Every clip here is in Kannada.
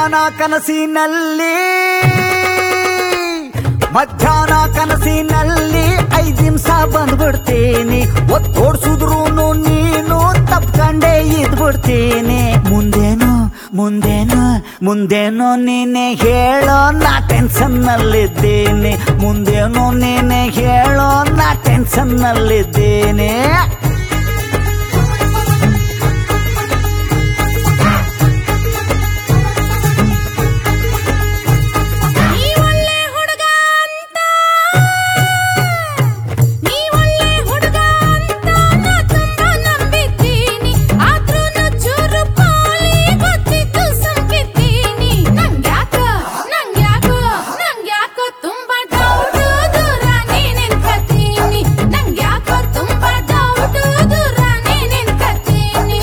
ಮಧ್ಯಾಹ್ನ ಕನಸಿನಲ್ಲಿ ಮಧ್ಯಾಹ್ನ ಕನಸಿನಲ್ಲಿ ಐದ್ ನಿಮಿಷ ಬಂದ್ಬಿಡ್ತೀನಿ ಒತ್ತೋಡ್ಸುದ್ರು ನೀನು ತಪ್ಕಂಡೇ ಇದ್ಬಿಡ್ತೀನಿ ಮುಂದೇನು ಮುಂದೇನು ಮುಂದೇನು ನೀನೆ ಹೇಳೋ ನಾ ಟೆನ್ಷನ್ ನಲ್ಲಿದ್ದೀನಿ ಮುಂದೇನು ನೀನೆ ಹೇಳೋ ನಾ ಟೆನ್ಷನ್ ನಲ್ಲಿದ್ದೀನಿ ನೀ ಒಳ್ಳೆ ಹುಡುಗ ಅಂತ ನೀ ಒಳ್ಳೆ ಹುಡುಗ ಅಂತ ನಾ ತುಂಬಾ ನಂಬಿದ್ದೀನಿ ಆದ್ರೂ ಚೂರು ಪಾಲಿ ಗೊತ್ತಿದ್ದು ಸುಮ್ಕಿದ್ದೀನಿ ನಂಗ್ಯಾಕೋ ನಂಗ್ಯಾಕೋ ನಂಗ್ಯಾಕೋ ತುಂಬಾ ಡೌಟು ದೂರ ನೀ ನಿಂತ್ಕತೀನಿ ನಂಗ್ಯಾಕೋ ತುಂಬಾ ಡೌಟು ದೂರ ನೀ ನಿಂತ್ಕತೀನಿ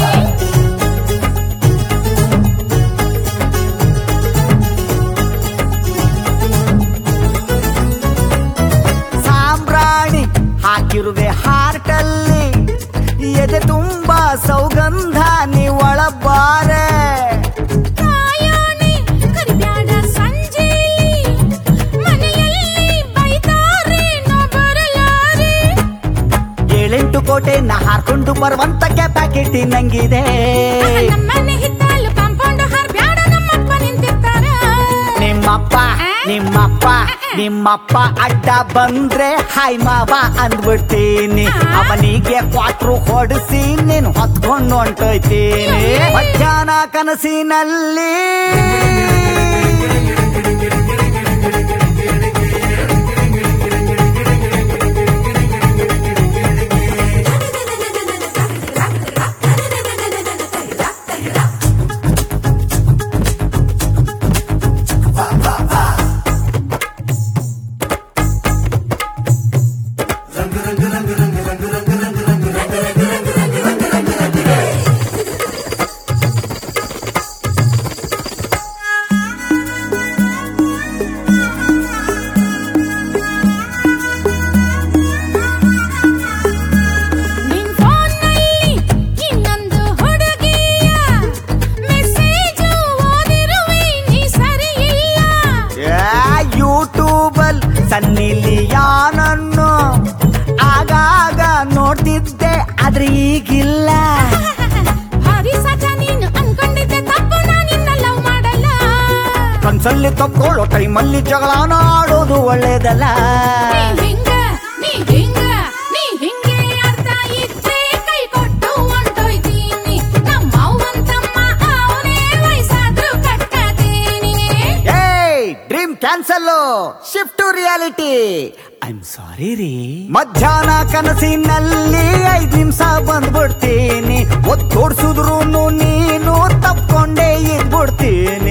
ಸಾಂಬ್ರಾಣಿ ಹಾಕಿರುವೆ ಹಾರ್ಟಲ್ಲಿ ಎದೆ ತುಂಬಾ ಸೌಗಂಧ ನೀ ಒಳಬಾರೆ ಕಾಯೋಣಿ ಕರಿಬ್ಯಾಡ ಸಂಜೆಲಿ ಮನೆಯಲ್ಲಿ ಬೈತಾರೆ ನಾ ಬರಲಾರೆ ಏಳೆಂಟು ಕೋಟೆ ನಾ ಹಾರ್ಕೊಂಡು ಬರುವಂತ ಕೆಪಾಕಿಟಿ ನಂಗಿದೆ ನಮ್ಮನೆ ಹಿತ್ತಲು ಕಾಂಪೌಂಡ್ ಹಾರ್ ಬ್ಯಾಡ ನಮ್ಮಪ್ಪ ನಿಂತಿರ್ತಾರ ನಿಮ್ಮಪ್ಪ ನಿಮ್ಮಪ್ಪ ನಿಮ್ಮಪ್ಪ ಅಡ್ಡ ಬಂದ್ರೆ ಹಾಯ್ ಮಾವ ಅಂದ್ಬಿಡ್ತೀನಿ ಅವನಿಗೆ ಕ್ವಾಟ್ರು ಹೊಡಿಸಿ ನೀನು ಹೊತ್ಕೊಂಡು ಹೊಂಟೋಯ್ತೀನಿ ಮಧ್ಯಾಹ್ನ ಕನಸಿನಲ್ಲಿ ನಿನ್ ಫೋನ್ನಲ್ಲಿ ಇನ್ನೊಂದು ಹುಡುಗಿಯ ಮೆಸೇಜ್ ಓದಿರುವೆ ನೀ ಸರಿ ಇಲ್ಲ ಯೂಟ್ಯೂಬಲ್ ಸನ್ನಿಲಿಯಾನನ್ನು ಆಗಾಗ ನೋಡ್ತಿದ್ದೆ ಆದ್ರೆ ಈಗಿಲ್ಲ ಭಾರಿ ಸಜ ನೀನು ಅನ್ಕೊಂಡಿದ್ದೆ ತಪ್ಪು ನಾನಿನ್ನ ಲವ್ ಮಾಡಲ್ಲ ಕನ್ಸಲ್ಲಿ ತಪ್ಕೊಳ್ಳೋ ಟೈಮಲ್ಲಿ ಜಗಳನ ಆಡೋದು ಒಳ್ಳೇದಲ್ಲ ನೀ ಹಿಂಗ ನೀ ಹಿಂಗ ನೀ ಹಿಂಗೆ ಅರ್ಥ ಇದ್ರೆ ಕೈ ಕೊಟ್ಟು ಹೊಂಟೋಯ್ತೀನಿ ನಮ್ಮ ಅವ್ವಂತಮ್ಮ ಅವನೇ ವಯಸ್ಸಾದ್ರೂ ಕಟ್ಕತೀನಿ hey dream cancel shift to reality I am sorry ರೀ ಮಧ್ಯಾಹ್ನ ಕನಸಿನಲ್ಲಿ ಐದ್ ನಿಮಿಷ ಬಂದ್ಬಿಡ್ತೀನಿ ಒತ್ತೋಡ್ಸುದ್ರು ನೀನು ತಪ್ಕೊಂಡೇ ಇದ್ಬಿಡ್ತೀನಿ